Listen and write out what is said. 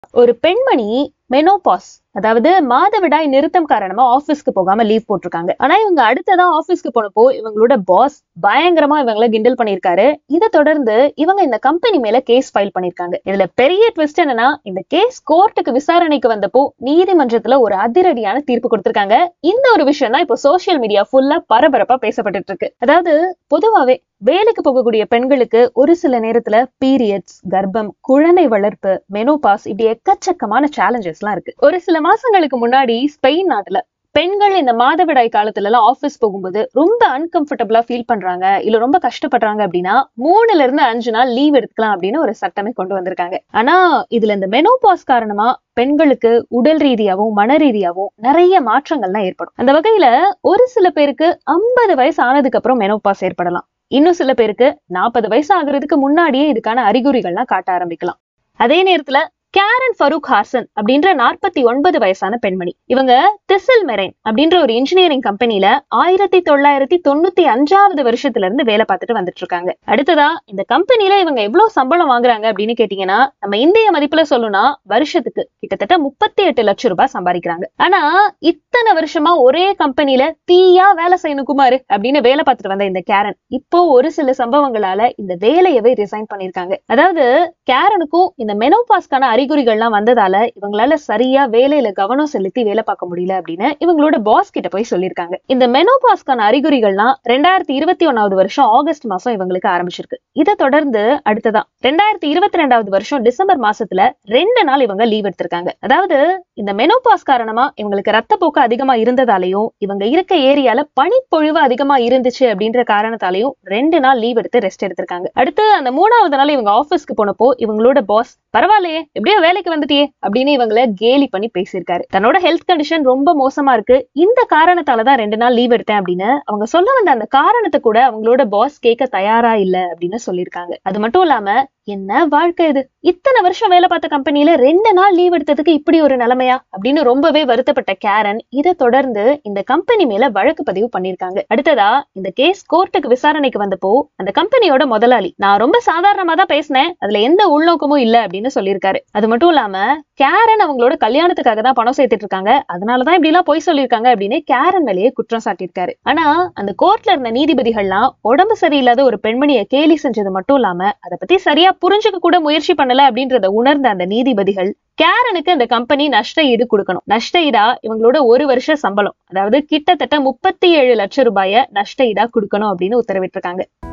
ஒரு பெண்மணி மெனோபாஸ் அதாவது மாதவிடாய் நிறுத்தம் காரணமா ஆபீஸ்க்கு போகாம லீவ் போட்டிருக்காங்க ஆனா இவங்க அடுத்ததா ஆபீஸ்க்கு போனப்போ இவங்களோட பாஸ் பயங்கரமா இவங்கள கிண்டல் பண்ணிருக்காரு இதை தொடர்ந்து இவங்க இந்த கம்பெனி மேல கேஸ் ஃபைல் பண்ணிருக்காங்க இதுல பெரிய ட்விஸ்ட் என்னன்னா இந்த கேஸ் கோர்ட்டுக்கு விசாரணைக்கு வந்தப்போ நீதிமன்றத்துல ஒரு அதிரடியான தீர்ப்பு கொடுத்திருக்காங்க இந்த ஒரு விஷயம் தான் இப்போ சோசியல் மீடியா ஃபுல்லா பரபரப்பா பேசப்பட்டுட்டு இருக்கு அதாவது பொதுவாவே வேலைக்கு போகக்கூடிய பெண்களுக்கு ஒரு சில நேரத்துல பீரியட்ஸ் கர்ப்பம் குழந்தை வளர்ப்பு மெனோபாஸ் இப்படி எக்கச்சக்கமான சேலஞ்சஸ் எல்லாம் இருக்கு ஒரு சில மாசங்களுக்கு முன்னாடி ஸ்பெயின் நாட்டுல பெண்கள் இந்த மாதவிடாய் காலத்துல எல்லாம் ஆபீஸ் போகும்போது ரொம்ப அன்கம்ஃபர்டபுளா ஃபீல் பண்றாங்க இல்ல ரொம்ப கஷ்டப்படுறாங்க அப்படின்னா மூணுல இருந்து அஞ்சு நாள் லீவ் எடுத்துக்கலாம் அப்படின்னு ஒரு சட்டமே கொண்டு வந்திருக்காங்க ஆனா இதுல இந்த மெனோபாஸ் காரணமா பெண்களுக்கு உடல் ரீதியாவும் மன ரீதியாவும் நிறைய மாற்றங்கள்லாம் ஏற்படும் அந்த வகையில ஒரு சில பேருக்கு ஐம்பது வயசு ஆனதுக்கு அப்புறம் மெனோபாஸ் ஏற்படலாம் இன்னும் சில பேருக்கு நாற்பது வயசு ஆகுறதுக்கு முன்னாடியே இதுக்கான அறிகுறிகள்லாம் காட்ட ஆரம்பிக்கலாம் அதே நேரத்துல கேரன் ஃபரூக் ஹாசன் அப்படின்ற நாற்பத்தி ஒன்பது வயசான பெண்மணி இவங்க திசில் மெரைன் அப்படின்ற ஒரு இன்ஜினியரிங் கம்பெனில ஆயிரத்தி தொள்ளாயிரத்தி தொண்ணூத்தி அஞ்சாவது வருஷத்துல இருந்து வேலை பார்த்துட்டு வந்துட்டு இருக்காங்க அடுத்ததா இந்த கம்பெனில இவங்க எவ்வளவு சம்பளம் வாங்குறாங்க அப்படின்னு கேட்டீங்கன்னா நம்ம இந்திய மதிப்புல சொல்லணும்னா வருஷத்துக்கு கிட்டத்தட்ட முப்பத்தி எட்டு லட்சம் ரூபாய் சம்பாதிக்கிறாங்க ஆனா இத்தனை வருஷமா ஒரே கம்பெனில தீயா வேலை செய்யணும் குமாரு அப்படின்னு வேலை பார்த்துட்டு வந்த இந்த கேரன் இப்போ ஒரு சில சம்பவங்களால இந்த வேலையவே ரிசைன் பண்ணிருக்காங்க அதாவது கேரனுக்கும் இந்த மெனோபாஸ்க்கான அறிகுறிகள்லாம் வந்ததால இவங்களால சரியா வேலையில கவனம் செலுத்தி வேலை பார்க்க முடியல அப்படின்னு இவங்களோட பாஸ் கிட்ட போய் சொல்லியிருக்காங்க இந்த மெனோபாஸ்க்கான அறிகுறிகள்லாம் ரெண்டாயிரத்தி இருபத்தி ஒன்னாவது வருஷம் ஆகஸ்ட் மாசம் இவங்களுக்கு ஆரம்பிச்சிருக்கு இதை தொடர்ந்து அடுத்ததான் ரெண்டாயிரத்தி இருபத்தி ரெண்டாவது வருஷம் டிசம்பர் மாசத்துல ரெண்டு நாள் இவங்க லீவ் எடுத்திருக்காங்க அதாவது இந்த மெனோபாஸ் காரணமா இவங்களுக்கு ரத்தப்போக்கு அதிகமா இருந்ததாலையும் இவங்க இருக்க ஏரியால பனிப்பொழிவு அதிகமா இருந்துச்சு அப்படின்ற காரணத்தாலையும் ரெண்டு நாள் லீவ் எடுத்து ரெஸ்ட் எடுத்திருக்காங்க அடுத்து அந்த மூணாவது நாள் இவங்க ஆபீஸ்க்கு போனப்போ இவங்களோட பாஸ் பரவாயில்லையே எப்படியோ வேலைக்கு வந்துட்டியே அப்படின்னு இவங்கள கேலி பண்ணி பேசியிருக்காரு தன்னோட ஹெல்த் கண்டிஷன் ரொம்ப மோசமா இருக்கு இந்த காரணத்தாலதான் ரெண்டு நாள் லீவ் எடுத்தேன் அப்படின்னு அவங்க சொல்ல வந்த அந்த காரணத்தை கூட அவங்களோட பாஸ் கேட்க தயாரா இல்ல அப்படின்னு சொல்லியிருக்காங்க அது மட்டும் இல்லாம என்ன வாழ்க்கை இது இத்தனை வருஷம் வேலை பார்த்த கம்பெனில ரெண்டு நாள் லீவ் எடுத்ததுக்கு இப்படி ஒரு நிலைமையா அப்படின்னு ரொம்பவே வருத்தப்பட்ட கேரன் இதை தொடர்ந்து இந்த கம்பெனி மேல வழக்கு பதிவு பண்ணிருக்காங்க அடுத்ததா இந்த கேஸ் கோர்ட்டுக்கு விசாரணைக்கு வந்தப்போ அந்த கம்பெனியோட முதலாளி நான் ரொம்ப சாதாரணமா தான் பேசினேன் அதுல எந்த உள்நோக்கமும் இல்ல அப்படின்னு சொல்லியிருக்காரு அது மட்டும் இல்லாம கேரன் அவங்களோட கல்யாணத்துக்காக தான் பணம் சேர்த்துட்டு இருக்காங்க அதனாலதான் இப்படி எல்லாம் பொய் சொல்லியிருக்காங்க அப்படின்னு கேரன் மேலேயே குற்றம் சாட்டியிருக்காரு ஆனா அந்த கோர்ட்ல இருந்த நீதிபதிகள்லாம் உடம்பு சரியில்லாத ஒரு பெண்மணியை கேலி செஞ்சது மட்டும் இல்லாம அதை பத்தி சரியா புரிஞ்சுக்க கூட முயற்சி பண்ணல அப்படின்றத உணர்ந்த அந்த நீதிபதிகள் கேரனுக்கு அந்த கம்பெனி நஷ்ட ஈடு கொடுக்கணும் நஷ்ட ஈடா இவங்களோட ஒரு வருஷ சம்பளம் அதாவது கிட்டத்தட்ட முப்பத்தி ஏழு லட்சம் ரூபாய நஷ்ட ஈடா கொடுக்கணும் அப்படின்னு உத்தரவிட்டிருக்காங்க